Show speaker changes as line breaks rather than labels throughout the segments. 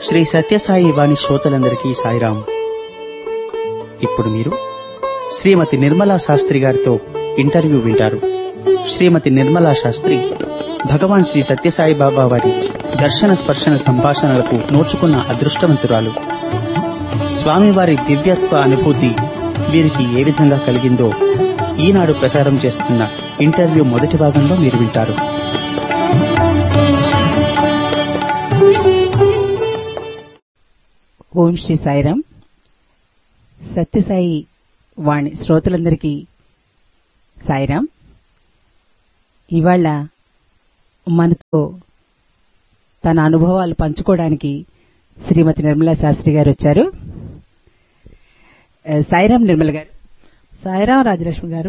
శ్రీ సత్యసాయి వాణి శ్రోతలందరికీ సాయిరాం ఇప్పుడు మీరు శ్రీమతి నిర్మలా శాస్త్రి గారితో ఇంటర్వ్యూ వింటారు శ్రీమతి నిర్మలా శాస్త్రి భగవాన్ శ్రీ సత్యసాయి బాబా వారి దర్శన స్పర్శన సంభాషణలకు నోచుకున్న అదృష్టవంతురాలు స్వామివారి దివ్యత్వ అనుభూతి వీరికి ఏ విధంగా కలిగిందో ఈనాడు ప్రసారం చేస్తున్న ఇంటర్వ్యూ మొదటి భాగంలో మీరు వింటారు
ఓం శ్రీ సాయిరాం సత్యసాయి వాణి శ్రోతలందరికీ సాయిరాం ఇవాళ మనతో తన అనుభవాలు పంచుకోవడానికి శ్రీమతి నిర్మలా శాస్త్రి గారు వచ్చారు ఆ, సాయిరాం నిర్మల గారు
సాయిరాం రాజలక్ష్మి గారు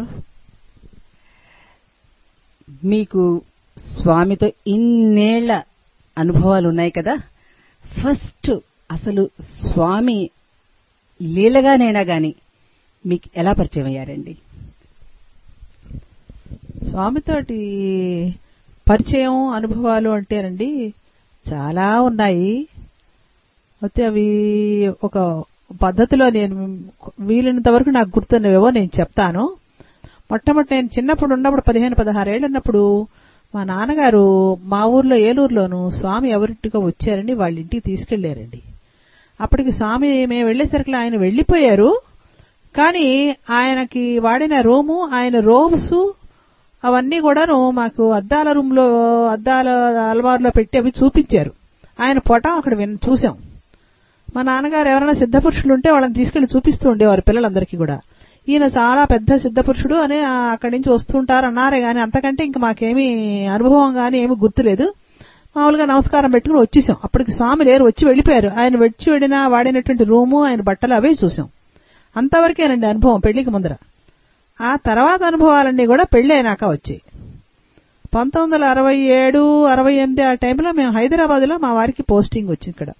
మీకు స్వామితో ఇన్నేళ్ల అనుభవాలు ఉన్నాయి కదా ఫస్ట్ అసలు స్వామి లీలగానైనా గాని మీకు ఎలా పరిచయం అయ్యారండి
స్వామితోటి పరిచయం అనుభవాలు అంటేనండి చాలా ఉన్నాయి అయితే అవి ఒక పద్ధతిలో నేను వీలైనంత వరకు నాకు గుర్తున్నవేవో నేను చెప్తాను మొట్టమొదటి నేను చిన్నప్పుడు ఉన్నప్పుడు పదిహేను పదహారేళ్ళు ఉన్నప్పుడు మా నాన్నగారు మా ఊర్లో ఏలూరులోను స్వామి ఎవరింటికో వచ్చారని వాళ్ళ ఇంటికి తీసుకెళ్లారండి అప్పటికి స్వామి మేము వెళ్లేసరికి ఆయన వెళ్లిపోయారు కానీ ఆయనకి వాడిన రూము ఆయన రోబ్స్ అవన్నీ కూడాను మాకు అద్దాల రూమ్ లో అద్దాల అలవారులో పెట్టి అవి చూపించారు ఆయన పొటం అక్కడ విన్ చూసాం మా నాన్నగారు ఎవరైనా సిద్ధపురుషులు ఉంటే వాళ్ళని తీసుకెళ్లి చూపిస్తూ ఉండేవారు పిల్లలందరికీ కూడా ఈయన చాలా పెద్ద సిద్ధపురుషుడు అని ఆ, అక్కడి నుంచి వస్తుంటారు అన్నారే గాని అంతకంటే ఇంక మాకేమీ అనుభవం గాని ఏమీ గుర్తులేదు మామూలుగా నమస్కారం పెట్టుకుని వచ్చేసాం అప్పటికి స్వామి లేరు వచ్చి వెళ్ళిపోయారు ఆయన వచ్చి వెళ్ళిన వాడినటువంటి రూము ఆయన బట్టలు అవే చూసాం అంతవరకేనండి అనుభవం పెళ్లికి ముందర ఆ తర్వాత అనుభవాలన్నీ కూడా పెళ్లి అయినాక వచ్చాయి పంతొమ్మిది వందల అరవై ఏడు అరవై ఎనిమిది ఆ టైంలో మేము హైదరాబాద్ లో మా వారికి పోస్టింగ్ వచ్చింది ఇక్కడ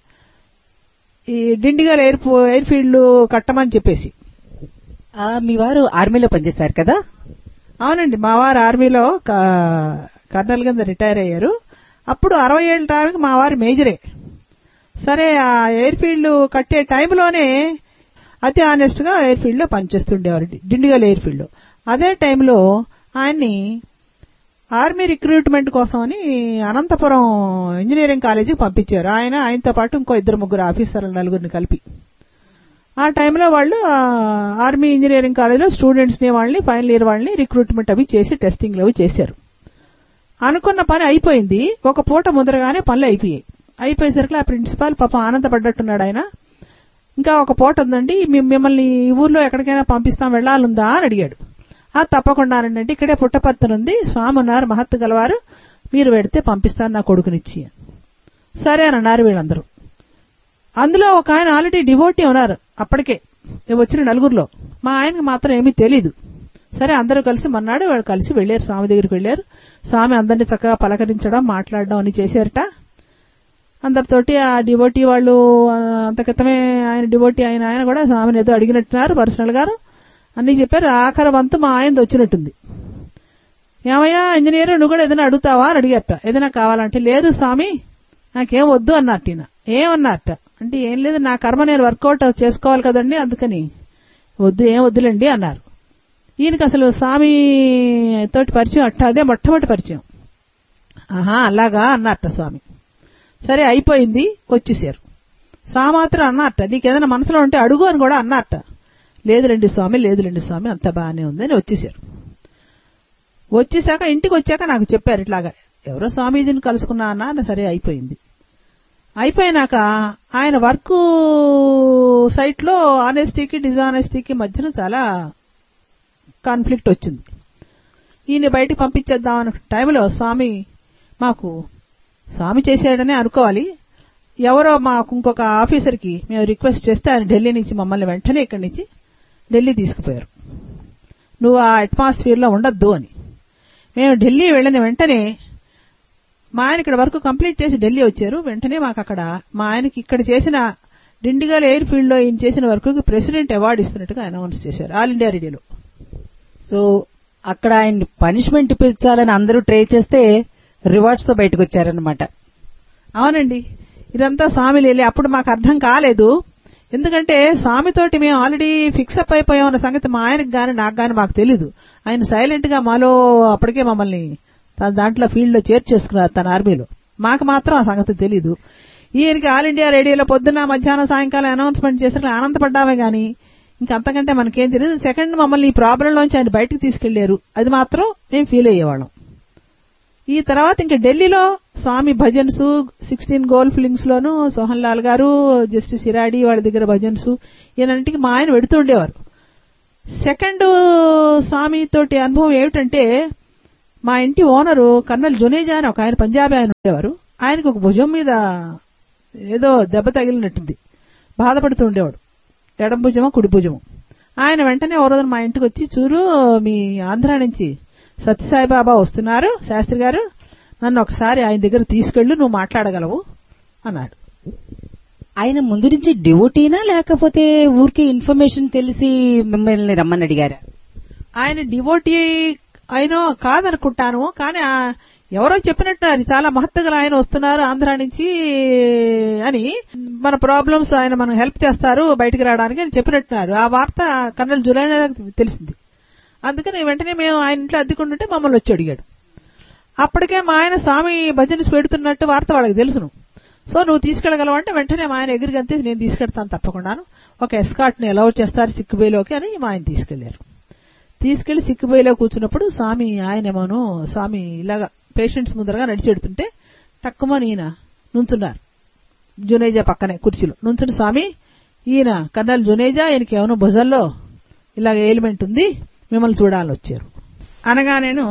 ఈ డిండిగల్ ఎయిర్ ఎయిర్ ఫీల్డ్ కట్టమని చెప్పేసి
ఆ, మీ వారు ఆర్మీలో పనిచేశారు కదా
అవునండి మా వారు ఆర్మీలో క- కర్నల్ కింద రిటైర్ అయ్యారు అప్పుడు అరవై ఏళ్ళ టైంకి మా వారు మేజరే సరే ఆ ఎయిర్ ఫీల్డ్ కట్టే టైంలోనే అతి ఆనెస్ట్ గా ఎయిర్ ఫీల్డ్ లో పనిచేస్తుండేవారు డిండిగల్ ఎయిర్ ఫీల్డ్ లో అదే టైంలో ఆయన్ని ఆర్మీ రిక్రూట్మెంట్ కోసం అని అనంతపురం ఇంజనీరింగ్ కాలేజీకి పంపించారు ఆయన ఆయనతో పాటు ఇంకో ఇద్దరు ముగ్గురు ఆఫీసర్లు నలుగురిని కలిపి ఆ టైంలో వాళ్ళు ఆ, ఆర్మీ ఇంజనీరింగ్ కాలేజీలో స్టూడెంట్స్ ని వాళ్ళని ఫైనల్ ఇయర్ వాళ్ళని రిక్రూట్మెంట్ అవి చేసి టెస్టింగ్ అవి చేశారు అనుకున్న పని అయిపోయింది ఒక పూట ముదరగానే పనులు అయిపోయాయి అయిపోయేసరికి ఆ ప్రిన్సిపాల్ పాపం ఆనందపడ్డట్టున్నాడు ఆయన ఇంకా ఒక పూట ఉందండి మీ- మిమ్మల్ని ఈ ఊర్లో ఎక్కడికైనా పంపిస్తాం వెళ్ళాలుందా అని అడిగాడు ఆ తప్పకుండా అనండి ఇక్కడే పుట్టపర్తనుంది స్వామి ఉన్నారు మహత్తు గలవారు మీరు పెడితే పంపిస్తాను నా కొడుకునిచ్చి సరే అని అన్నారు వీళ్ళందరూ అందులో ఒక ఆయన ఆల్రెడీ డివోటీ ఉన్నారు అప్పటికే ఈ వచ్చిన నలుగురిలో మా ఆయనకి మాత్రం ఏమీ తెలీదు సరే అందరూ కలిసి మన్నాడు వాళ్ళు కలిసి వెళ్ళారు స్వామి దగ్గరికి వెళ్ళారు స్వామి అందరినీ చక్కగా పలకరించడం మాట్లాడడం అని చేశారట అందరితోటి ఆ డివోటీ వాళ్ళు ఆ, అంత క్రితమే ఆయన డివోటీ ఆయన ఆయన కూడా స్వామిని ఏదో అడిగినట్టున్నారు పర్సనల్ గారు అన్ని చెప్పారు ఆఖరి వంతు మా ఆయనది వచ్చినట్టుంది ఏమయ్యా ఇంజనీర్ నువ్వు కూడా ఏదైనా అడుగుతావా అని అడిగట ఏదైనా కావాలంటే లేదు స్వామి నాకేం వద్దు అన్నట్టు ఈయన ఏమన్నట్ట అంటే ఏం లేదు నా కర్మ నేను వర్కౌట్ చేసుకోవాలి కదండి అందుకని వద్దు ఏం వద్దులేండి అన్నారు ఈయనకి అసలు స్వామి తోటి పరిచయం అట్ట అదే మొట్టమొదటి పరిచయం ఆహా అలాగా అన్నట్ట స్వామి సరే అయిపోయింది వచ్చేసారు స్వామి మాత్రం అన్నట్ట నీకేదైనా మనసులో ఉంటే అడుగు అని కూడా అన్నట్ట లేదులేండి స్వామి లేదులేండి స్వామి అంత బాగానే ఉందని వచ్చేసారు వచ్చేసాక ఇంటికి వచ్చాక నాకు చెప్పారు ఇట్లాగా ఎవరో స్వామీజీని కలుసుకున్నా అన్న సరే అయిపోయింది అయిపోయినాక ఆయన వర్క్ సైట్ లో ఆనెస్టీకి డిజానెస్టీకి మధ్యన చాలా కాన్ఫ్లిక్ట్ వచ్చింది ఈయన బయటికి పంపించేద్దాం అన్న టైంలో స్వామి మాకు స్వామి చేశాడనే అనుకోవాలి ఎవరో మాకు ఇంకొక ఆఫీసర్కి మేము రిక్వెస్ట్ చేస్తే ఆయన ఢిల్లీ నుంచి మమ్మల్ని వెంటనే ఇక్కడి నుంచి ఢిల్లీ తీసుకుపోయారు నువ్వు ఆ అట్మాస్ఫియర్ లో ఉండొద్దు అని మేము ఢిల్లీ వెళ్ళిన వెంటనే మా ఆయన ఇక్కడ వరకు కంప్లీట్ చేసి ఢిల్లీ వచ్చారు వెంటనే మాకు అక్కడ మా ఆయనకి ఇక్కడ చేసిన డిండిగల్ ఎయిర్ ఫీల్డ్ లో ఈయన చేసిన వర్క్ ప్రెసిడెంట్ అవార్డు ఇస్తున్నట్టుగా అనౌన్స్ చేశారు ఆల్ ఇండియా రేడియోలో
సో అక్కడ ఆయన పనిష్మెంట్ ఇప్పించాలని అందరూ ట్రై చేస్తే రివార్డ్స్ తో బయటకు వచ్చారనమాట
అవునండి ఇదంతా స్వామి లేలే అప్పుడు మాకు అర్థం కాలేదు ఎందుకంటే స్వామితోటి మేము ఆల్రెడీ ఫిక్స్ అప్ అయిపోయాం అన్న సంగతి మా ఆయనకు గాని నాకు గాని మాకు తెలీదు ఆయన సైలెంట్ గా మాలో అప్పటికే మమ్మల్ని తన దాంట్లో ఫీల్డ్ లో చేర్చేసుకున్నారు తన ఆర్మీలో మాకు మాత్రం ఆ సంగతి తెలీదు ఈయనకి ఆల్ ఇండియా రేడియోలో పొద్దున్న మధ్యాహ్నం సాయంకాలం అనౌన్స్మెంట్ చేసిన ఆనందపడ్డామే గాని ఇంకా అంతకంటే మనకేం తెలియదు సెకండ్ మమ్మల్ని ఈ ప్రాబ్లంలోంచి ఆయన బయటకు తీసుకెళ్లారు అది మాత్రం మేము ఫీల్ అయ్యేవాళ్ళం ఈ తర్వాత ఇంకా ఢిల్లీలో స్వామి భజన్స్ సిక్స్టీన్ గోల్ ఫిలింగ్స్ లోను సోహన్ లాల్ గారు జస్టిస్ ఇరాడి వాళ్ళ దగ్గర భజన్స్ ఈయనంటికి మా ఆయన పెడుతూ ఉండేవారు సెకండ్ స్వామి తోటి అనుభవం ఏమిటంటే మా ఇంటి ఓనరు కర్నల్ జునేజా అని ఒక ఆయన పంజాబీ ఆయన ఉండేవారు ఆయనకు ఒక భుజం మీద ఏదో దెబ్బ తగిలినట్టుంది బాధపడుతూ ఉండేవాడు ఎడం భుజమో కుడి భుజమో ఆయన వెంటనే ఓ రోజున మా ఇంటికి వచ్చి చూడు మీ ఆంధ్ర నుంచి సత్యసాయి బాబా వస్తున్నారు శాస్త్రి గారు నన్ను ఒకసారి ఆయన దగ్గర తీసుకెళ్ళు నువ్వు మాట్లాడగలవు అన్నాడు
ఆయన ముందు నుంచి డివోటీనా లేకపోతే ఊరికి ఇన్ఫర్మేషన్ తెలిసి మిమ్మల్ని రమ్మని అడిగారా
ఆయన డివోటీ అయినో కాదనుకుంటాను కానీ ఆ ఎవరో చెప్పినట్టు ఆయన చాలా మహత్తగల ఆయన వస్తున్నారు ఆంధ్ర నుంచి అని మన ప్రాబ్లమ్స్ ఆయన మనం హెల్ప్ చేస్తారు బయటికి రావడానికి అని చెప్పినట్టున్నారు ఆ వార్త కర్నల్ జులై తెలిసింది అందుకని వెంటనే మేము ఆయన ఇంట్లో అద్దెకుంటుంటే మమ్మల్ని వచ్చి అడిగాడు అప్పటికే మా ఆయన స్వామి భజన్స్ పెడుతున్నట్టు వార్త వాళ్ళకి తెలుసును సో నువ్వు తీసుకెళ్ళగలవు అంటే వెంటనే మా ఆయన ఎగిరిగంతే నేను తీసుకెళ్తాను తప్పకుండాను ఒక ఎస్కాట్ ని అలౌ చేస్తారు సిక్కుబేలోకి అని మా ఆయన తీసుకెళ్లారు తీసుకెళ్లి సిక్కుబోయిలో కూర్చున్నప్పుడు స్వామి ఆయనేమోను స్వామి ఇలాగా పేషెంట్స్ ముందరగా నడిచెడుతుంటే టక్కుమని ఈయన నుంచున్నారు జునేజా పక్కనే కుర్చీలో నుంచుని స్వామి ఈయన కర్నల్ జునేజా ఈయనకి ఏమైనా భుజంలో ఇలాగ ఎలిమెంట్ ఉంది మిమ్మల్ని చూడాలని వచ్చారు అనగా నేను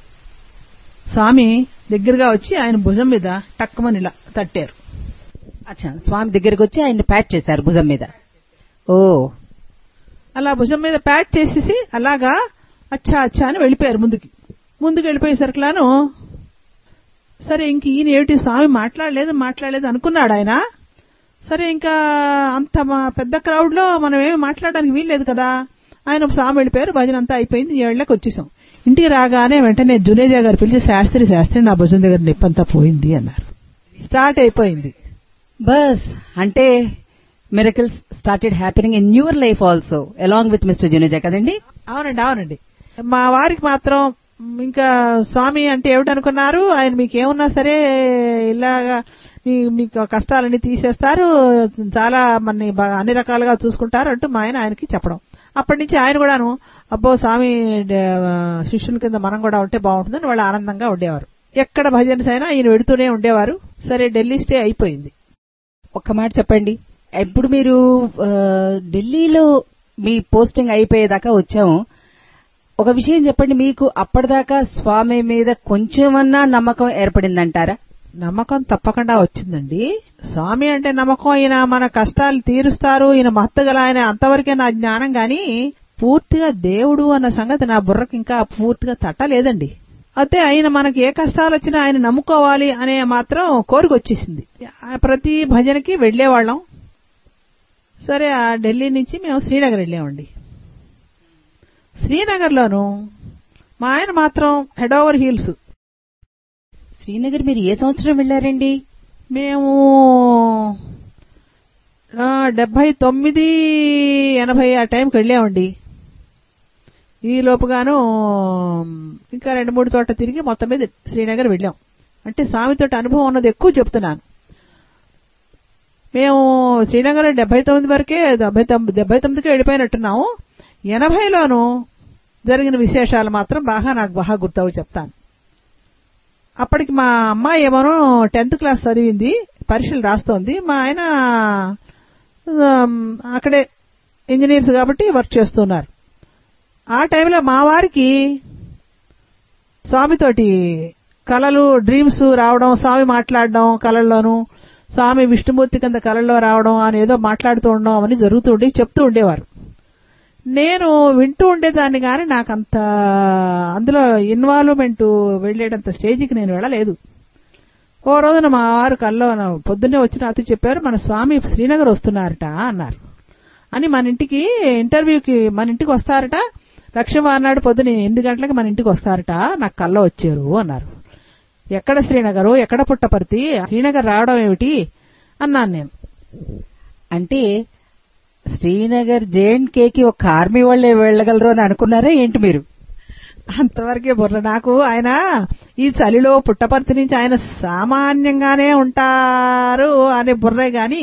స్వామి దగ్గరగా వచ్చి ఆయన భుజం మీద టక్కుమని ఇలా తట్టారు
అచ్చా స్వామి దగ్గరికి వచ్చి ఆయన ప్యాట్ చేశారు భుజం మీద ఓ
అలా భుజం మీద ప్యాట్ చేసేసి అలాగా అచ్చా అచ్చా అని వెళ్ళిపోయారు ముందుకి ముందుకు వెళ్ళిపోయేసరికిలాను సరే ఇంక ఈయన ఏమిటి స్వామి మాట్లాడలేదు మాట్లాడలేదు అనుకున్నాడు ఆయన సరే ఇంకా అంత మా- పెద్ద క్రౌడ్ లో మనం ఏమి మాట్లాడడానికి వీల్లేదు కదా ఆయన స్వామి వెళ్ళిపోయారు భజన అంతా అయిపోయింది ఏళ్ళకి వచ్చేసాం ఇంటికి రాగానే వెంటనే జునేజా గారు పిలిచి శాస్త్రి శాస్త్రి నా భుజం దగ్గర నొప్పంతా పోయింది అన్నారు స్టార్ట్ అయిపోయింది
బస్ అంటే miracles started happening in your life also along with mister Juneja కదండి
అవునండి అవునండి మా వారికి మాత్రం ఇంకా స్వామి అంటే ఏమిటనుకున్నారు ఆయన మీకు ఏమున్నా సరే ఇలాగా మీ- మీకు కష్టాలన్నీ తీసేస్తారు చాలా మన అన్ని రకాలుగా చూసుకుంటారు అంటూ మా ఆయన ఆయనకి చెప్పడం అప్పటి నుంచి ఆయన కూడాను అబ్బో స్వామి డ- శిష్యుల కింద మనం కూడా ఉంటే బాగుంటుందని వాళ్ళు ఆనందంగా ఉండేవారు ఎక్కడ భజన్స్ అయినా ఈయన వెడుతూనే ఉండేవారు సరే ఢిల్లీ స్టే అయిపోయింది
ఒక్క మాట చెప్పండి ఇప్పుడు మీరు ఆ, ఢిల్లీలో మీ పోస్టింగ్ అయిపోయేదాకా వచ్చాము ఒక విషయం చెప్పండి మీకు అప్పటిదాకా స్వామి మీద కొంచెమన్నా నమ్మకం ఏర్పడిందంటారా
నమ్మకం తప్పకుండా వచ్చిందండి స్వామి అంటే నమ్మకం ఈయన మన కష్టాలు తీరుస్తారు ఈయన మహత్తగల ఆయన అంతవరకే నా జ్ఞానం గాని పూర్తిగా దేవుడు అన్న సంగతి నా బుర్రకు ఇంకా పూర్తిగా తట్టలేదండి అయితే ఆయన మనకి ఏ కష్టాలు వచ్చినా ఆయన నమ్ముకోవాలి అనే మాత్రం కోరిక వచ్చేసింది ఆ ప్రతి భజనకి వెళ్లేవాళ్ళం సరే ఆ ఢిల్లీ నుంచి మేము శ్రీనగర్ వెళ్ళామండి శ్రీనగర్లోను మా ఆయన మాత్రం హెడ్ ఓవర్ హీల్స్
శ్రీనగర్ మీరు ఏ సంవత్సరం వెళ్లారండి
మేము ఆ, డెబ్బై తొమ్మిది ఎనభై ఆ టైంకి వెళ్ళామండి ఈ లోపుగాను ఇంకా రెండు మూడు చోట్ల తిరిగి మొత్తం మీద శ్రీనగర్ వెళ్ళాం అంటే స్వామితోటి అనుభవం ఉన్నది ఎక్కువ చెప్తున్నాను మేము శ్రీనగర్ డెబ్బై తొమ్మిది వరకే డెబ్బై తొమ్మిది డెబ్బై తొమ్మిదికే వెళ్ళిపోయినట్టున్నాము ఎనభైలోను జరిగిన విశేషాలు మాత్రం బాగా నాకు బాగా గుర్తవు చెప్తాను అప్పటికి మా అమ్మాయి ఏమోనో టెన్త్ క్లాస్ చదివింది పరీక్షలు రాస్తోంది మా ఆయన ఆమ్, అక్కడే ఇంజనీర్స్ కాబట్టి వర్క్ చేస్తున్నారు ఆ టైంలో మా వారికి స్వామితోటి కళలు డ్రీమ్స్ రావడం స్వామి మాట్లాడడం కళల్లోనూ స్వామి విష్ణుమూర్తి కింద కళల్లో రావడం అని ఏదో మాట్లాడుతూ ఉండడం అవన్నీ జరుగుతూ ఉండి చెప్తూ ఉండేవారు నేను వింటూ ఉండేదాన్ని కానీ నాకంత అందులో ఇన్వాల్వ్మెంట్ వెళ్లేటంత స్టేజ్కి నేను వెళ్ళలేదు ఓ రోజున మా వారు కల్లో నా- పొద్దున్నే వచ్చి నాతో చెప్పారు మన స్వామి శ్రీనగర్ వస్తున్నారట అన్నారు అని మన ఇంటికి ఇంటర్వ్యూకి మన ఇంటికి వస్తారట లక్ష్మీవారం నాడు పొద్దున ఎనిమిది గంటలకు మన ఇంటికి వస్తారట నాకు కల్లో వచ్చారు అన్నారు ఎక్కడ శ్రీనగరు ఎక్కడ పుట్టపర్తి శ్రీనగర్ రావడం ఏమిటి అన్నాను నేను
అంటే శ్రీనగర్ జేఎండ్ కి ఒక ఆర్మీ వాళ్ళే వెళ్ళగలరు అని అనుకున్నారా ఏంటి మీరు
అంతవరకే బుర్ర నాకు ఆయన ఈ చలిలో పుట్టపర్తి నుంచి ఆయన సామాన్యంగానే ఉంటారు అనే బుర్రే గాని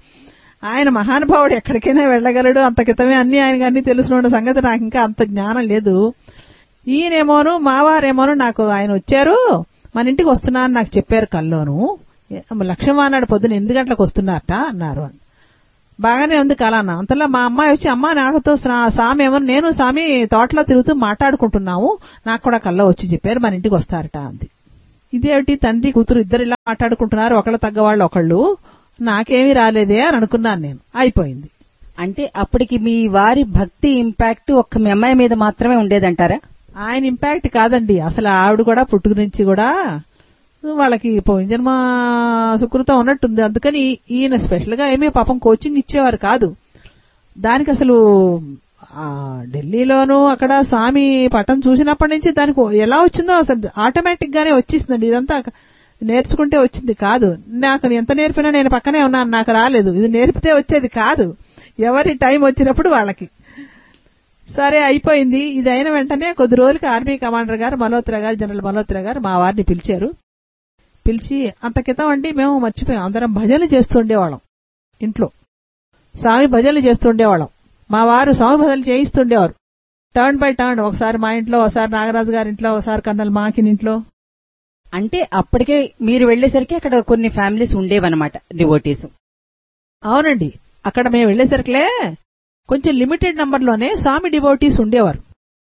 ఆయన మహానుభావుడు ఎక్కడికైనా వెళ్ళగలడు అంత క్రితమే అన్ని ఆయనకి అన్ని తెలుసున్న సంగతి నాకు ఇంకా అంత జ్ఞానం లేదు ఈయనేమోను మావారేమోను నాకు ఆయన వచ్చారు మన ఇంటికి వస్తున్నాను నాకు చెప్పారు కల్లోను లక్ష్మణ నాడు పొద్దున ఎనిమిది గంటలకు వస్తున్నారట అన్నారు అని బాగానే ఉంది కళ అన్న అంతలో మా అమ్మాయి వచ్చి అమ్మ నాకుతో స్నా- స్వామి ఏమో నేను స్వామి తోటలో తిరుగుతూ మాట్లాడుకుంటున్నాము నాకు కూడా కళ్ళ వచ్చి చెప్పారు మన ఇంటికి వస్తారట అంది ఇదేమిటి తండ్రి కూతురు ఇద్దరు ఇలా మాట్లాడుకుంటున్నారు ఒకళ్ళు తగ్గవాళ్ళు ఒకళ్ళు నాకేమీ రాలేదే అని అనుకున్నాను నేను అయిపోయింది
అంటే అప్పటికి మీ వారి భక్తి ఇంపాక్ట్ ఒక్క మీ అమ్మాయి మీద మాత్రమే ఉండేదంటారా
ఆయన ఇంపాక్ట్ కాదండి అసలు ఆవిడ కూడా పుట్టుక నుంచి కూడా వాళ్ళకి పోయిన జన్మ సుకృతం ఉన్నట్టుంది అందుకని ఈయన స్పెషల్ గా ఏమీ పాపం కోచింగ్ ఇచ్చేవారు కాదు దానికి అసలు ఆ, ఢిల్లీలోనూ అక్కడ స్వామి పటం చూసినప్పటి నుంచి దానికి ఎలా వచ్చిందో అసలు ఆటోమేటిక్ గానే వచ్చేసిందండి ఇదంతా నేర్చుకుంటే వచ్చింది కాదు నాకు ఎంత నేర్పినా నేను పక్కనే ఉన్నాను నాకు రాలేదు ఇది నేర్పితే వచ్చేది కాదు ఎవరి టైం వచ్చినప్పుడు వాళ్ళకి సరే అయిపోయింది ఇది అయిన వెంటనే కొద్ది రోజులకి ఆర్మీ కమాండర్ గారు మల్హోత్రా గారు జనరల్ మల్హోత్రా గారు మా వారిని పిలిచారు పిలిచి అంత క్రితం అండి మేము మర్చిపోయాం అందరం భజనలు చేస్తుండేవాళ్ళం ఇంట్లో స్వామి భజనలు చేస్తుండేవాళ్ళం మా వారు స్వామి భజనలు చేయిస్తుండేవారు టర్న్ బై టర్న్ ఒకసారి మా ఇంట్లో ఒకసారి నాగరాజు గారి ఇంట్లో ఒకసారి కన్నల్ మాకిన్ ఇంట్లో
అంటే అప్పటికే మీరు వెళ్లేసరికి అక్కడ కొన్ని ఫ్యామిలీస్ ఉండేవన్నమాట డివోటీస్
అవునండి అక్కడ మేము వెళ్లేసరికిలే కొంచెం లిమిటెడ్ నంబర్ లోనే స్వామి డివోటీస్ ఉండేవారు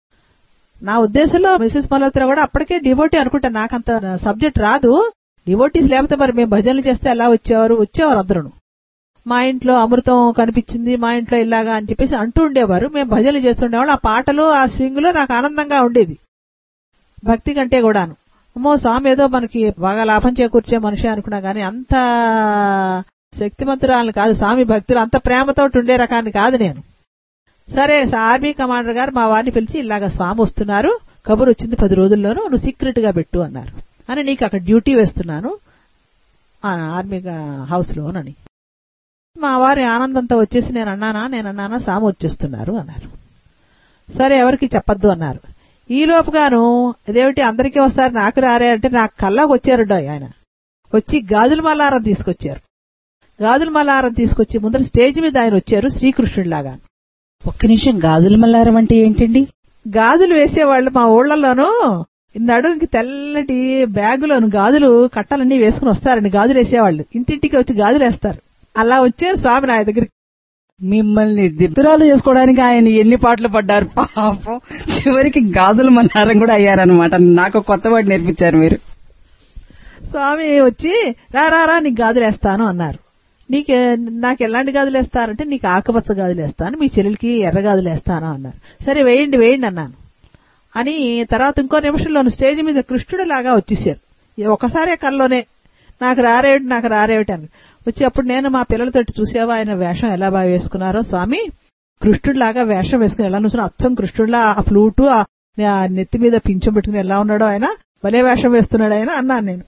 నా ఉద్దేశంలో మిసెస్ మల్హోత్రా కూడా అప్పటికే డివోటీ అనుకుంటా నాకంత సబ్జెక్ట్ రాదు డివోటీస్ లేకపోతే మరి మేము భజనలు చేస్తే ఎలా వచ్చేవారు వచ్చేవారు అందరూ మా ఇంట్లో అమృతం కనిపించింది మా ఇంట్లో ఇలాగా అని చెప్పేసి అంటూ ఉండేవారు మేము భజనలు చేస్తుండేవాళ్ళు ఆ పాటలు ఆ స్వింగ్ లో నాకు ఆనందంగా ఉండేది భక్తి కంటే కూడాను అమ్మో స్వామి ఏదో మనకి బాగా లాభం చేకూర్చే మనిషి అనుకున్నా గానీ అంత శక్తిమంతురాలను కాదు స్వామి భక్తులు అంత ప్రేమతో ఉండే రకాన్ని కాదు నేను సరే ఆర్మీ కమాండర్ గారు మా వారిని పిలిచి ఇలాగ స్వామి వస్తున్నారు కబురు వచ్చింది పది రోజుల్లోనూ నువ్వు సీక్రెట్ గా పెట్టు అన్నారు అని నీకు అక్కడ డ్యూటీ వేస్తున్నాను ఆ ఆర్మీ హౌస్ లోనని మా వారి ఆనందంతో వచ్చేసి నేను అన్నానా నేను అన్నానా స్వామి వచ్చేస్తున్నారు అన్నారు సరే ఎవరికి చెప్పొద్దు అన్నారు ఈ లోపుగాను ఇదేమిటి అందరికీ వస్తారు నాకు రారే అంటే నాకు కల్లాకు వచ్చారు ఆయన వచ్చి గాజుల మల్లారం తీసుకొచ్చారు గాజుల మల్లారం తీసుకొచ్చి ముందర స్టేజ్ మీద ఆయన వచ్చారు శ్రీకృష్ణుడిలాగా
ఒక్క నిమిషం గాజుల మల్లారం అంటే ఏంటండి
గాజులు వేసేవాళ్ళు మా ఊళ్ళల్లోనూ నడుంకి తెల్లటి బ్యాగులోను గాజులు కట్టలన్నీ వేసుకుని వస్తారండి గాజులు వేసేవాళ్ళు ఇంటింటికి వచ్చి గాజులు వేస్తారు అలా వచ్చారు స్వామి నా దగ్గరికి
మిమ్మల్ని దిద్దురాలు చేసుకోవడానికి ఆయన ఎన్ని పాటలు పడ్డారు పాపం చివరికి గాజుల మల్లారం కూడా అయ్యారనమాట నాకు కొత్త వాడు నేర్పించారు మీరు
స్వామి వచ్చి రా రా రా నీకు గాజులు వేస్తాను అన్నారు నీకు నాకు ఎలాంటి గాజులు వేస్తారంటే నీకు ఆకుపచ్చ గాజులు వేస్తాను మీ చెల్లెలకి ఎర్ర గాజులు వేస్తాను అన్నారు సరే వేయండి వేయండి అన్నాను అని తర్వాత ఇంకో నిమిషంలో స్టేజ్ మీద కృష్ణుడు లాగా వచ్చేసారు ఇది ఒకసారే కల్లోనే నాకు రారేవిటి నాకు రారేవిటి అని వచ్చి అప్పుడు నేను మా పిల్లలతోటి చూసావా ఆయన వేషం ఎలా బాగా వేసుకున్నారో స్వామి కృష్ణుడు లాగా వేషం వేసుకుని ఎలా నుంచున్నా అచ్చం కృష్ణుడిలా ఆ ఫ్లూటు ఆ ఆ నెత్తి మీద పింఛం పెట్టుకుని ఎలా ఉన్నాడో ఆయన భలే వేషం వేస్తున్నాడు ఆయన అన్నాను నేను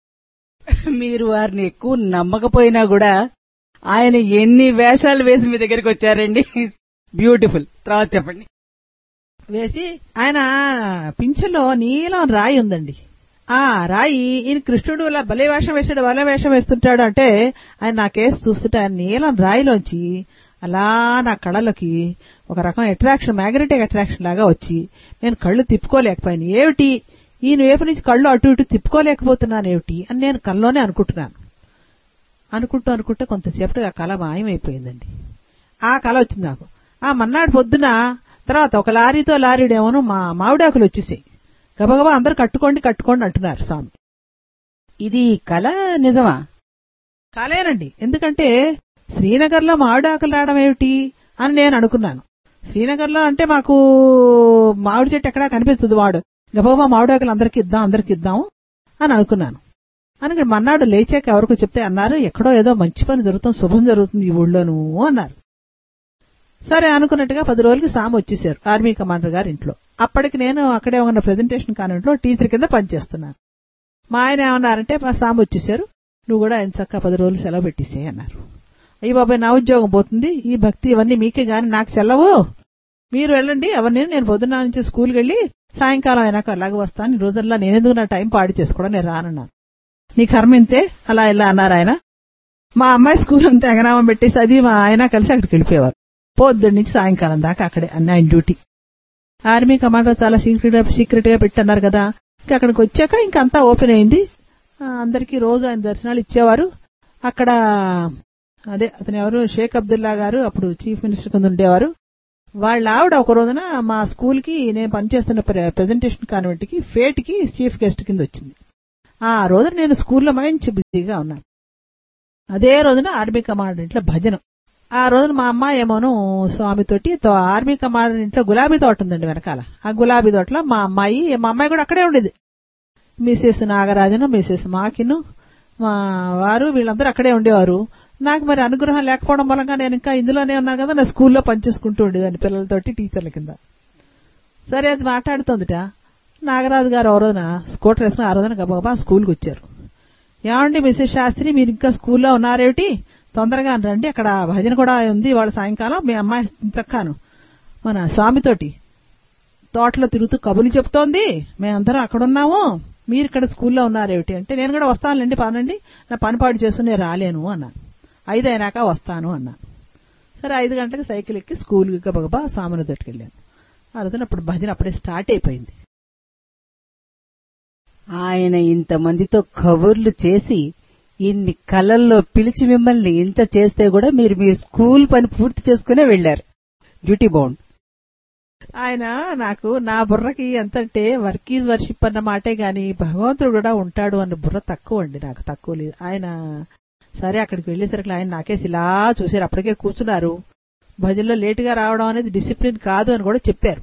మీరు వారిని ఎక్కువ నమ్మకపోయినా కూడా ఆయన ఎన్ని వేషాలు వేసి మీ దగ్గరికి వచ్చారండి బ్యూటిఫుల్ తర్వాత చెప్పండి
వేసి ఆయన పింఛలో నీలం రాయి ఉందండి ఆ రాయి ఈయన కృష్ణుడు ఇలా భలే వేషం వేసాడు భలే వేషం వేస్తుంటాడు అంటే ఆయన నా కేసు చూస్తుంటే ఆయన నీలం రాయిలోంచి అలా నా కళ్ళలోకి ఒక రకం అట్రాక్షన్ మ్యాగ్నెటిక్ అట్రాక్షన్ లాగా వచ్చి నేను కళ్ళు తిప్పుకోలేకపోయాను ఏమిటి ఈయన వైపు నుంచి కళ్ళు అటు ఇటు తిప్పుకోలేకపోతున్నాను ఏమిటి అని నేను కల్లోనే అనుకుంటున్నాను అనుకుంటూ అనుకుంటే కొంతసేపటికి ఆ కళ మాయమైపోయిందండి ఆ కళ వచ్చింది నాకు ఆ మన్నాడు పొద్దున తర్వాత ఒక లారీతో లారీడేమోను మా మామిడాకులు వచ్చేసాయి గబగబా అందరు కట్టుకోండి కట్టుకోండి అంటున్నారు స్వామి
ఇది కళ నిజమా
కాలేనండి ఎందుకంటే శ్రీనగర్ లో మామిడాకులు రావడం ఏమిటి అని నేను అనుకున్నాను శ్రీనగర్ లో అంటే మాకు మామిడి చెట్టు ఎక్కడా కనిపిస్తుంది వాడు గబగబా మామిడాకులు అందరికి ఇద్దాం అందరికి ఇద్దాం అని అనుకున్నాను అని మన్నాడు లేచాక ఎవరికో చెప్తే అన్నారు ఎక్కడో ఏదో మంచి పని జరుగుతుంది శుభం జరుగుతుంది ఈ ఊళ్ళోనూ అన్నారు సరే అనుకున్నట్టుగా పది రోజులకి సాము వచ్చేసారు ఆర్మీ కమాండర్ గారి ఇంట్లో అప్పటికి నేను అక్కడే ఉన్న ప్రెజెంటేషన్ కాన్వెంట్ లో టీచర్ కింద పనిచేస్తున్నాను మా ఆయన ఏమన్నారంటే మా సాము వచ్చేసారు నువ్వు కూడా ఆయన చక్క పది రోజులు సెలవు పెట్టేసే అన్నారు అయ్యి బాబాయ్ నా ఉద్యోగం పోతుంది ఈ భక్తి ఇవన్నీ మీకే గాని నాకు సెలవు మీరు వెళ్ళండి అవన్నీ నేను పొద్దున్న నుంచి స్కూల్కి వెళ్ళి సాయంకాలం అయినాక అలాగే వస్తాను ఈ రోజుల్లో నేనెందుకు నా టైం పాడు చేసుకోవడం నేను రానన్నాను నీ కర్మ ఇంతే అలా ఇలా అన్నారు ఆయన మా అమ్మాయి స్కూల్ అంతా ఎగనామం పెట్టేసి అది మా ఆయన కలిసి అక్కడికి వెళ్ళిపోయేవారు పొద్దున్న నుంచి సాయంకాలం దాకా అక్కడే అన్న ఆయన డ్యూటీ ఆర్మీ కమాండర్ చాలా సీక్రెట్ గా సీక్రెట్ గా పెట్టన్నారు కదా ఇంకా అక్కడికి వచ్చాక ఇంకా అంతా ఓపెన్ అయింది ఆ, అందరికీ రోజు ఆయన దర్శనాలు ఇచ్చేవారు అక్కడ అదే అతను ఎవరు షేక్ అబ్దుల్లా గారు అప్పుడు చీఫ్ మినిస్టర్ కింద ఉండేవారు వాళ్ళ ఆవిడ ఒక రోజున మా స్కూల్ కి నేను పనిచేస్తున్న ప్రెజెంటేషన్ కాన్వెంట్ కి ఫేట్ కి చీఫ్ గెస్ట్ కింద వచ్చింది ఆ రోజున నేను స్కూల్లో మంచి బిజీగా ఉన్నాను అదే రోజున ఆర్మీ కమాండెంట్ లో భజన ఆ రోజున మా అమ్మాయి ఏమోను స్వామితోటి తో- ఆర్మీ కమాండెంట్ లో గులాబీ తోట ఉందండి వెనకాల ఆ గులాబీ తోటలో మా అమ్మాయి మా అమ్మాయి కూడా అక్కడే ఉండేది మిసెస్ నాగరాజను మిసెస్ మాకిను మా వారు వీళ్ళందరూ అక్కడే ఉండేవారు నాకు మరి అనుగ్రహం లేకపోవడం వల్ల నేను ఇంకా ఇందులోనే ఉన్నాను కదా నా స్కూల్లో పనిచేసుకుంటూ ఉండేదాన్ని పిల్లలతోటి టీచర్ల కింద సరే అది మాట్లాడుతోందిట నాగరాజు గారు ఓ రోజున స్కూటర్ వేసుకుని ఆ రోజున గబగబా స్కూల్కి వచ్చారు ఏమండి మిసెస్ శాస్త్రి మీరు ఇంకా స్కూల్లో ఉన్నారేమిటి తొందరగా రండి అక్కడ భజన కూడా ఉంది వాళ్ళ సాయంకాలం మీ అమ్మాయి చక్కాను మన స్వామితోటి తోటలో తిరుగుతూ కబుర్లు చెప్తోంది మేమందరం అక్కడ ఉన్నాము మీరు ఇక్కడ స్కూల్లో ఉన్నారేమిటి అంటే నేను కూడా వస్తానులేండి పనండి నా పని పాటు చేస్తూ నేను రాలేను అన్నాను ఐదు అయినాక వస్తాను అన్నాను సరే ఐదు గంటలకు సైకిల్ ఎక్కి స్కూల్కి గబగబా సామాను తట్టుకెళ్ళాను ఆ రోజున అప్పుడు భజన అప్పుడే స్టార్ట్ అయిపోయింది
ఆయన ఇంతమందితో కబుర్లు చేసి ఇన్ని కళల్లో పిలిచి మిమ్మల్ని ఇంత చేస్తే కూడా మీరు మీ స్కూల్ పని పూర్తి చేసుకునే వెళ్లారు డ్యూటీ బౌండ్
ఆయన నాకు నా బుర్రకి ఎంతంటే వర్క్ ఈజ్ వర్షిప్ అన్న మాటే గాని భగవంతుడు కూడా ఉంటాడు అన్న బుర్ర తక్కువ అండి నాకు తక్కువ లేదు ఆయన సరే అక్కడికి వెళ్ళేసరికి ఆయన నాకేసి ఇలా చూశారు అప్పటికే కూర్చున్నారు భజనలో లేటుగా రావడం అనేది డిసిప్లిన్ కాదు అని కూడా చెప్పారు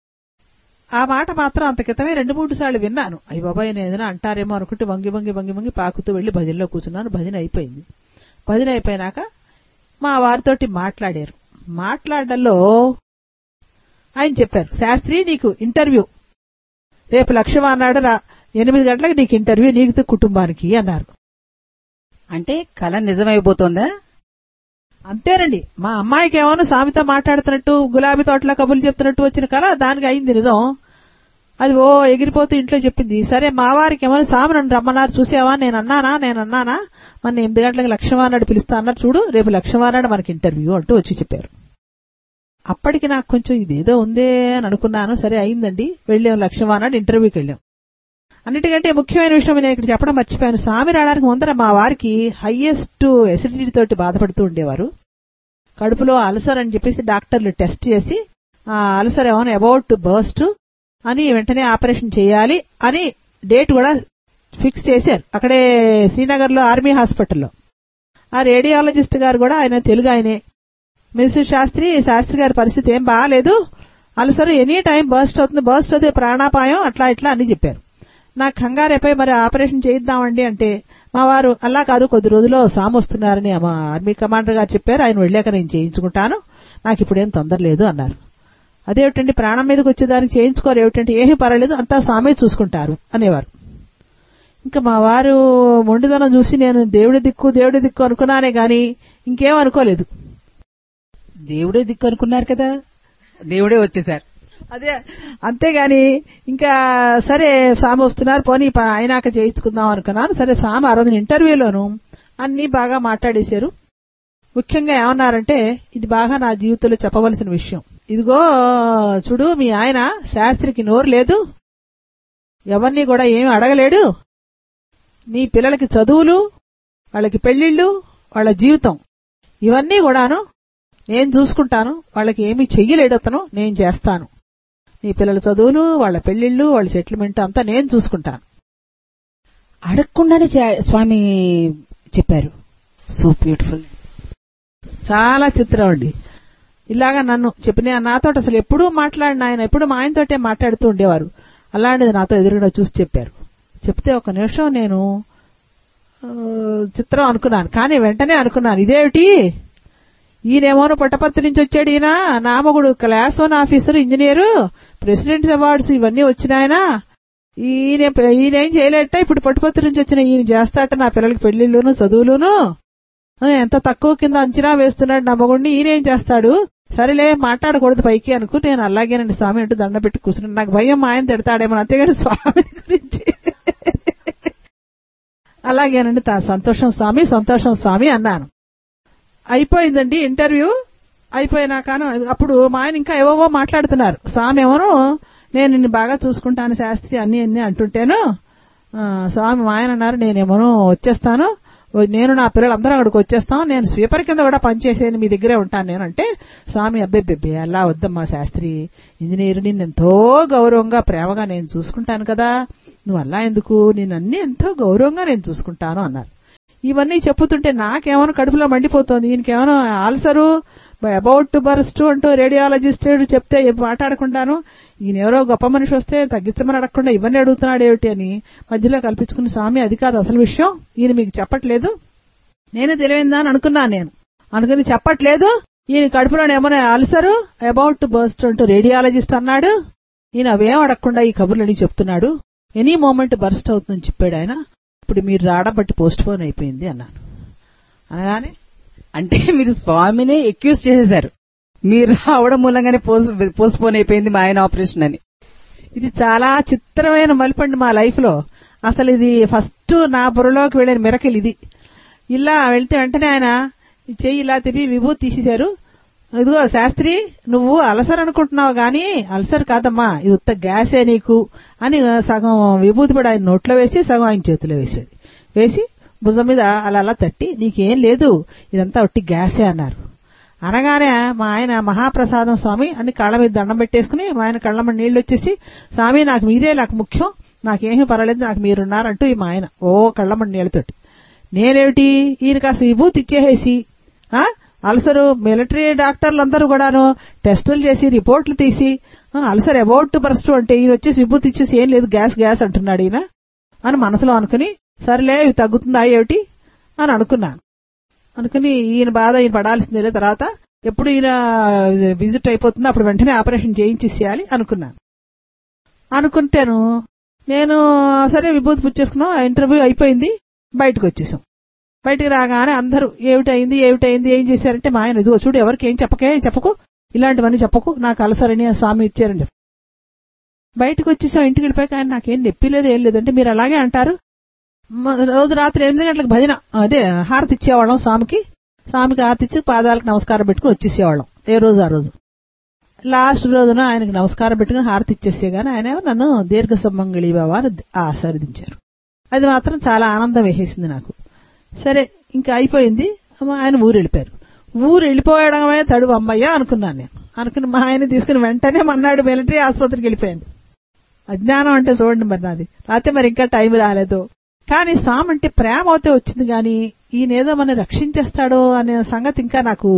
ఆ మాట మాత్రం అంత క్రితమే రెండు మూడు సార్లు విన్నాను అయ్యి బాబాయ్ నేను ఏదైనా అంటారేమో అనుకుంటే వంగి వంగి వంగి వంగి పాకుతూ వెళ్లి భజనలో కూర్చున్నాను భజన అయిపోయింది భజన అయిపోయినాక మా వారితోటి మాట్లాడారు మాట్లాడడంలో ఆయన చెప్పారు శాస్త్రి నీకు ఇంటర్వ్యూ రేపు లక్ష్యం అన్నాడు రా ఎనిమిది గంటలకు నీకు ఇంటర్వ్యూ నీకు కుటుంబానికి అన్నారు
అంటే కళ నిజమైపోతుందా
అంతేనండి మా అమ్మాయికి ఏమో సామితో మాట్లాడుతున్నట్టు గులాబీ తోటలో కబుర్లు చెప్తున్నట్టు వచ్చిన కళ దానికి అయింది నిజం అది ఓ ఎగిరిపోతూ ఇంట్లో చెప్పింది సరే మా వారికి ఏమో సామి నన్ను రమ్మన్నారు చూసావా నేను అన్నానా నేను అన్నానా మన ఎనిమిది గంటలకు లక్ష్యమానాడు పిలుస్తా అన్నారు చూడు రేపు లక్ష్యమానాడు మనకి ఇంటర్వ్యూ అంటూ వచ్చి చెప్పారు అప్పటికి నాకు కొంచెం ఇదేదో ఉందే అని అనుకున్నాను సరే అయిందండి వెళ్ళాం లక్ష్యమానాడు ఇంటర్వ్యూకి వెళ్ళాం అన్నిటికంటే ముఖ్యమైన విషయం నేను ఇక్కడ చెప్పడం మర్చిపోయాను స్వామి రావడానికి ముందర మా వారికి హైయెస్ట్ ఎసిడిటీ తోటి బాధపడుతూ ఉండేవారు కడుపులో అల్సర్ అని చెప్పేసి డాక్టర్లు టెస్ట్ చేసి ఆ అల్సర్ ఏమైనా అబౌట్ టు బర్స్ట్ అని వెంటనే ఆపరేషన్ చేయాలి అని డేట్ కూడా ఫిక్స్ చేశారు అక్కడే శ్రీనగర్ లో ఆర్మీ హాస్పిటల్లో ఆ రేడియాలజిస్ట్ గారు కూడా ఆయన తెలుగు ఆయనే మిస్టర్ శాస్త్రి శాస్త్రి గారి పరిస్థితి ఏం బాగాలేదు అల్సర్ ఎనీ టైం బర్స్ట్ అవుతుంది బర్స్ట్ అవుతే ప్రాణాపాయం అట్లా ఇట్లా అని చెప్పారు నాకు కంగారైపోయి మరి ఆపరేషన్ చేయిద్దామండి అంటే మా వారు అలా కాదు కొద్ది రోజుల్లో సాము వస్తున్నారని మా ఆర్మీ కమాండర్ గారు చెప్పారు ఆయన వెళ్ళాక నేను చేయించుకుంటాను నాకు ఇప్పుడేం తొందర లేదు అన్నారు అదేమిటండి ప్రాణం మీదకి వచ్చేదానికి చేయించుకోరు ఏమిటంటే ఏమీ పర్వాలేదు అంతా స్వామి చూసుకుంటారు అనేవారు ఇంకా మా వారు మొండిదనం చూసి నేను దేవుడి దిక్కు దేవుడి దిక్కు అనుకున్నానే గాని ఇంకేం అనుకోలేదు
దేవుడే దిక్కు అనుకున్నారు కదా దేవుడే వచ్చేసారు
అదే అంతేగాని ఇంకా సరే సామి వస్తున్నారు పోనీ ప- అయినాక చేయించుకుందాం అనుకున్నాను సరే సామి ఆ రోజున ఇంటర్వ్యూలోను అన్ని బాగా మాట్లాడేశారు ముఖ్యంగా ఏమన్నారంటే ఇది బాగా నా జీవితంలో చెప్పవలసిన విషయం ఇదిగో చూడు మీ ఆయన శాస్త్రికి నోరు లేదు ఎవరిని కూడా ఏమి అడగలేడు నీ పిల్లలకి చదువులు వాళ్ళకి పెళ్లిళ్ళు వాళ్ళ జీవితం ఇవన్నీ కూడాను నేను చూసుకుంటాను వాళ్ళకి ఏమీ చెయ్యలేడు అతను నేను చేస్తాను నీ పిల్లల చదువులు వాళ్ళ పెళ్లిళ్ళు వాళ్ళ సెటిల్మెంట్ అంతా నేను చూసుకుంటాను
అడగకుండానే చే- స్వామి చెప్పారు సో బ్యూటిఫుల్
చాలా చిత్రం అండి ఇలాగా నన్ను చెప్పిన నాతో అసలు ఎప్పుడూ మాట్లాడిన ఆయన ఎప్పుడు మా ఆయనతోటే మాట్లాడుతూ ఉండేవారు అలాంటిది నాతో ఎదురుగా చూసి చెప్పారు చెప్తే ఒక నిమిషం నేను ఆ, చిత్రం అనుకున్నాను కానీ వెంటనే అనుకున్నాను ఇదేమిటి ఈయనేమోను పుట్టపర్తి నుంచి వచ్చాడు ఈయన నామగుడు class one officer engineer presidents awards ఇవన్నీ వచ్చినాయన ఈయన ఈయన ఏం చేయలేట ఇప్పుడు పట్టుపత్రి నుంచి వచ్చిన ఈయన చేస్తాట నా పిల్లలకి పెళ్లిళ్ళును చదువులును ఆ, ఎంత తక్కువ కింద అంచనా వేస్తున్నాడు నా మగుడిని ఈయన ఏం చేస్తాడు సరేలే మాట్లాడకూడదు పైకి అనుకు నేను అలాగేనండి స్వామి అంటూ దండ పెట్టి కూర్చున్నాను నాకు భయం మా ఆయన తిడతాడేమో అంతేగాని స్వామి గురించి అలాగేనండి తా సంతోషం స్వామి సంతోషం స్వామి అన్నాను అయిపోయిందండి ఇంటర్వ్యూ అయిపోయినాక అప్పుడు మా ఆయన ఇంకా ఏవోవో మాట్లాడుతున్నారు స్వామి ఏమో నేను నిన్ను బాగా చూసుకుంటాను శాస్త్రి అన్ని అన్ని అంటుంటేను ఆ, స్వామి మా ఆయన అన్నారు నేనేమోనో వచ్చేస్తాను ఓ- నేను నా పిల్లలు అందరూ అక్కడికి వచ్చేస్తాం నేను స్వీపర్ కింద కూడా పనిచేసేది మీ దగ్గరే ఉంటాను నేను అంటే స్వామి అబ్బెబ్బెబ్బే అలా వద్దమ్మా శాస్త్రి ఇంజనీర్ నిన్ను ఎంతో గౌరవంగా ప్రేమగా నేను చూసుకుంటాను కదా నువ్వు అలా ఎందుకు నేను అన్ని ఎంతో గౌరవంగా నేను చూసుకుంటాను అన్నారు ఇవన్నీ చెప్పుతుంటే నాకేమైనా కడుపులో మండిపోతుంది ఈయనకేమైనా ఆల్సరు అబౌట్ టు బర్స్ట్ అంటూ రేడియాలజిస్ట్ చెప్తే ఏం మాట్లాడకుండాను ఈయన ఎవరో గొప్ప మనిషి వస్తే తగ్గించమని అడగకుండా ఇవన్నీ అడుగుతున్నాడు ఏమిటి అని మధ్యలో కల్పించుకుని స్వామి అది కాదు అసలు విషయం ఈయన మీకు చెప్పట్లేదు నేనే తెలివిందా అని అనుకున్నాను నేను అనుకుని చెప్పట్లేదు ఈయన కడుపులో ఏమైనా అల్సరు అబౌట్ టు బర్స్ట్ అంటూ రేడియాలజిస్ట్ అన్నాడు ఈయన అవేం అడగకుండా ఈ కబుర్లని చెప్తున్నాడు ఎనీ మూమెంట్ బర్స్ట్ అవుతుందని చెప్పాడు ఆయన ఇప్పుడు మీరు రావడం బట్టి పోస్ట్ పోన్ అయిపోయింది అన్నాను అనగానే
అంటే మీరు స్వామిని ఎక్యూజ్ చేసేశారు మీరు రావడం మూలంగానే పోస్ట్ పోన్ అయిపోయింది మా ఆయన ఆపరేషన్ అని
ఇది చాలా చిత్రమైన మలుపండి మా లైఫ్ లో అసలు ఇది ఫస్ట్ నా బుర్రలోకి వెళ్ళిన మిరకలు ఇది ఇలా వెళ్తే వెంటనే ఆయన ఈ చెయ్యి ఇలా తిప్పి విభూతి తీసేశారు ఇదిగో శాస్త్రి నువ్వు అలసర్ అనుకుంటున్నావు గాని అల్సర్ కాదమ్మా ఇది ఉత్త గ్యాసే నీకు అని సగం విభూతి కూడా ఆయన నోట్లో వేసి సగం ఆయన చేతిలో వేసాడు వేసి భుజం మీద అలా అలా తట్టి నీకేం లేదు ఇదంతా ఒట్టి గ్యాసే అన్నారు అనగానే మా ఆయన మహాప్రసాదం స్వామి అని కళ్ళ మీద దండం పెట్టేసుకుని మా ఆయన కళ్ళ మీద నీళ్లు వచ్చేసి స్వామి నాకు మీదే నాకు ముఖ్యం నాకేమీ పర్వాలేదు నాకు మీరున్నారంటూ ఈ మా ఆయన ఓ కళ్ళ మీద నీళ్లతోటి నేనేమిటి ఈయన కాస్త విభూతి ఇచ్చేసేసి ఆ అల్సరు మిలిటరీ డాక్టర్లు అందరూ కూడాను టెస్టులు చేసి రిపోర్ట్లు తీసి ఆ, అల్సర్ అబౌట్ బరస్ట్ అంటే ఈయన వచ్చేసి విభూతి ఇచ్చేసి ఏం లేదు గ్యాస్ గ్యాస్ అంటున్నాడు ఈయన అని మనసులో అనుకుని సరేలే ఇవి తగ్గుతుందా ఏమిటి అని అనుకున్నాను అనుకుని ఈయన బాధ ఈయన పడాల్సిందే తర్వాత ఎప్పుడు ఈయన విజిట్ అయిపోతుందో అప్పుడు వెంటనే ఆపరేషన్ చేయించేసేయాలి అనుకున్నాను అనుకుంటాను నేను సరే విభూతి పుచ్చేసుకున్నాం ఇంటర్వ్యూ అయిపోయింది బయటకు వచ్చేసాం బయటికి రాగానే అందరూ ఏమిటైంది ఏమిటైంది ఏం చేశారంటే మా ఆయన ఇదిగో చూడు ఎవరికి ఏం చెప్పకే చెప్పకు ఇలాంటివన్నీ చెప్పకు నాకు అలసరని ఆ స్వామి ఇచ్చారండి బయటకు వచ్చేసాం ఇంటికి వెళ్ళిపోయాక ఆయన నాకేం నొప్పి లేదు ఏం లేదంటే మీరు అలాగే అంటారు మ- రోజు రాత్రి ఎనిమిది గంటలకు భజన అదే హారతి ఇచ్చేవాళ్ళం స్వామికి స్వామికి హారతి ఇచ్చి పాదాలకు నమస్కారం పెట్టుకుని వచ్చేసేవాళ్ళం ఏ రోజు ఆ రోజు లాస్ట్ రోజున ఆయనకు నమస్కారం పెట్టుకుని హారతి ఇచ్చేసే గానీ ఆయన ఏమో నన్ను దీర్ఘ సమ్మంగళి బాబా అని ఆశీర్వదించారు అది మాత్రం చాలా ఆనందం వేసేసింది నాకు సరే ఇంకా అయిపోయింది అమ్మ ఆయన ఊరు వెళ్ళిపోయారు ఊరు వెళ్ళిపోయడమే తడువు అమ్మయ్య అనుకున్నాను నేను అనుకుని మా ఆయన తీసుకుని వెంటనే మన్నాడు మిలిటరీ ఆసుపత్రికి వెళ్ళిపోయాను అజ్ఞానం అంటే చూడండి మరి నాది రాతే మరి ఇంకా టైం రాలేదు కానీ స్వామి అంటే ప్రేమ అవుతే వచ్చింది గాని ఈయనేదో మన రక్షించేస్తాడో అనే సంగతి ఇంకా నాకు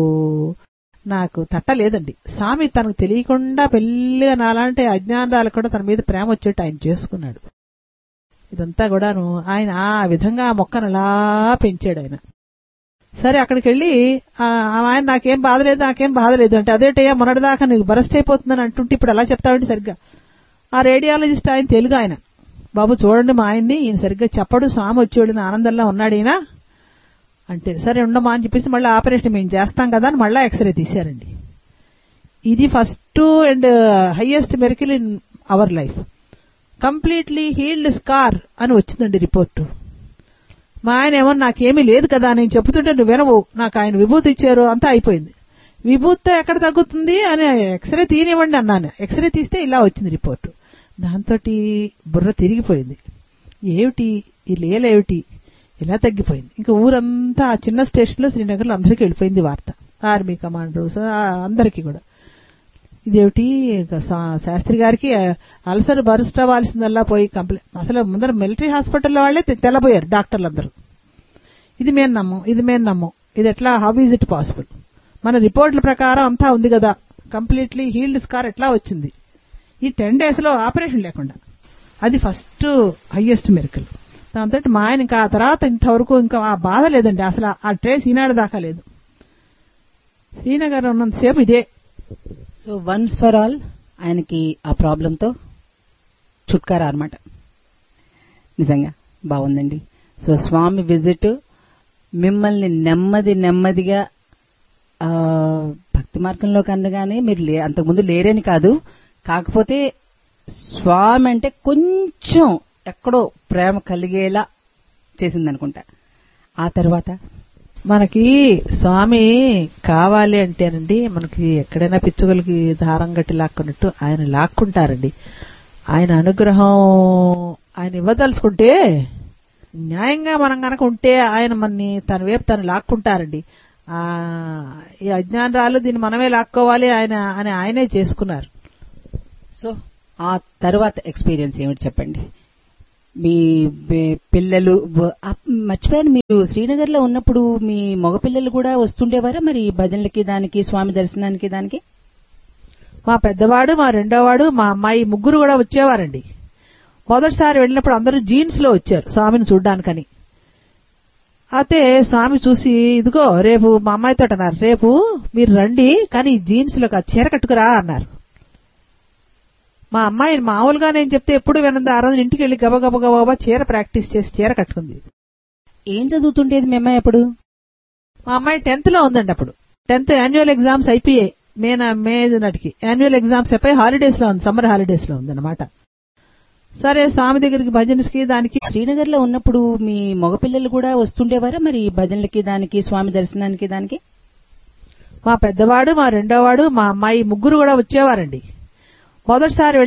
నాకు తట్టలేదండి స్వామి తనకు తెలియకుండా పెళ్లిగా నాలాంటి అజ్ఞానాలు కూడా తన మీద ప్రేమ వచ్చేట్టు ఆయన చేసుకున్నాడు ఇదంతా కూడాను ఆయన ఆ విధంగా ఆ మొక్కను అలా పెంచాడు ఆయన సరే అక్కడికి వెళ్ళి ఆ ఆ ఆయన నాకేం బాధలేదు నాకేం బాధలేదు అంటే అదేటయ్యా మొన్నటిదాకా నీకు బరస్ట్ అయిపోతుందని అంటుంటే ఇప్పుడు అలా చెప్తావండి సరిగ్గా ఆ రేడియాలజిస్ట్ ఆయన తెలుగు ఆయన బాబు చూడండి మా ఆయన్ని ఈయన సరిగ్గా చెప్పడు స్వామి వచ్చేవాడు ఆనందంలో ఉన్నాడు ఈయన అంటే సరే ఉండమా అని చెప్పేసి మళ్ళీ ఆపరేషన్ మేము చేస్తాం కదా అని మళ్ళీ ఎక్స్రే తీశారండి ఇది first and highest miracle in our life completely healed scar అని వచ్చిందండి రిపోర్టు మా ఆయన ఏమో నాకేమీ లేదు కదా నేను చెప్తుంటే నువ్వు వినవు నాకు ఆయన విభూతి ఇచ్చారు అంతా అయిపోయింది విభూతితో ఎక్కడ తగ్గుతుంది అని ఎక్స్రే తీనివ్వండి అన్నాను ఎక్స్రే తీస్తే ఇలా వచ్చింది రిపోర్టు దాంతో బుర్ర తిరిగిపోయింది ఏమిటి ఈ లేలేమిటి ఇలా తగ్గిపోయింది ఇంకా ఊరంతా ఆ చిన్న స్టేషన్లో శ్రీనగర్లో అందరికీ వెళ్ళిపోయింది వార్త ఆర్మీ కమాండర్స్ అందరికీ కూడా ఇదేమిటి ఇక శా- శాస్త్రి గారికి అల్సర్ బరుస్ట్ అవ్వాల్సిందల్లా పోయి కంప్లైంట్ అసలు ముందర మిలిటరీ హాస్పిటల్లో వాళ్ళే తె- తెల్లబోయారు డాక్టర్లు అందరూ ఇది మేము నమ్మం ఇది మేము నమ్మం ఇది ఎట్లా హౌ ఈజ్ ఇట్ పాసిబుల్ మన రిపోర్ట్ల ప్రకారం అంతా ఉంది కదా కంప్లీట్లీ హీల్డ్ స్కార్ ఎట్లా వచ్చింది ఈ టెన్ డేస్ లో ఆపరేషన్ లేకుండా అది ఫస్ట్ హైయెస్ట్ మెరికల్ దాంతో మా ఆయన ఇంకా ఆ తర్వాత ఇంతవరకు ఇంకా ఆ బాధ లేదండి అసలు ఆ ట్రేస్ ఈనాడు దాకా లేదు శ్రీనగర్ ఉన్నంతసేపు ఇదే
సో వన్స్ ఫర్ ఆల్ ఆయనకి ఆ ప్రాబ్లంతో చుట్కారా అన్నమాట నిజంగా బాగుందండి సో స్వామి విజిట్ మిమ్మల్ని నెమ్మది నెమ్మదిగా ఆ, భక్తి మార్గంలో కన్నగానే మీరు లే అంతకుముందు లేరని కాదు కాకపోతే స్వామి అంటే కొంచెం ఎక్కడో ప్రేమ కలిగేలా చేసిందనుకుంటా ఆ తర్వాత
మనకి స్వామి కావాలి అంటేనండి మనకి ఎక్కడైనా పిచ్చుకలకి దారం గట్టి లాక్కున్నట్టు ఆయన లాక్కుంటారండి ఆయన అనుగ్రహం ఆయన ఇవ్వదలుచుకుంటే న్యాయంగా మనం గనక ఉంటే ఆయన మనని తన వైపు తను లాక్కుంటారండి ఆ ఈ అజ్ఞానరాలు దీన్ని మనమే లాక్కోవాలి ఆయన అని ఆయనే చేసుకున్నారు
సో ఆ తర్వాత ఎక్స్పీరియన్స్ ఏమిటి చెప్పండి మీ బే- పిల్లలు వ- ఆ, మర్చిపోయాను మీరు శ్రీనగర్ లో ఉన్నప్పుడు మీ మగ పిల్లలు కూడా వస్తుండేవారా మరి భజనలకి దానికి స్వామి దర్శనానికి దానికి
మా పెద్దవాడు మా రెండోవాడు మా అమ్మాయి ముగ్గురు కూడా వచ్చేవారండి మొదటిసారి వెళ్ళినప్పుడు అందరూ జీన్స్ లో వచ్చారు స్వామిని చూడ్డానికని అయితే స్వామి చూసి ఇదిగో రేపు మా అమ్మాయితో అన్నారు రేపు మీరు రండి కానీ ఈ జీన్స్ లో కాదు, చీర కట్టుకురా అన్నారు మా అమ్మాయి మామూలుగా నేను చెప్తే ఎప్పుడు వినంది ఆ రోజు ఇంటికి వెళ్ళి గబ గబ గబ చీర ప్రాక్టీస్ చేసి చీర కట్టుకుంది
ఏం చదువుతుండేది మీ అమ్మాయి అప్పుడు
మా అమ్మాయి టెన్త్ లో ఉందండి అప్పుడు టెన్త్ యాన్యువల్ ఎగ్జామ్స్ అయిపోయాయి మే నా- మే నాటికి యాన్యువల్ ఎగ్జామ్స్ అయిపోయి హాలిడేస్ లో ఉంది సమ్మర్ హాలిడేస్ లో ఉందన్నమాట సరే స్వామి దగ్గరికి భజనస్కి దానికి
శ్రీనగర్ లో ఉన్నప్పుడు మీ మగ పిల్లలు కూడా వస్తుండేవారా మరి భజనలకి దానికి స్వామి దర్శనానికి దానికి
మా పెద్దవాడు మా రెండోవాడు మా అమ్మాయి ముగ్గురు కూడా వచ్చేవారండి మొదటిసారి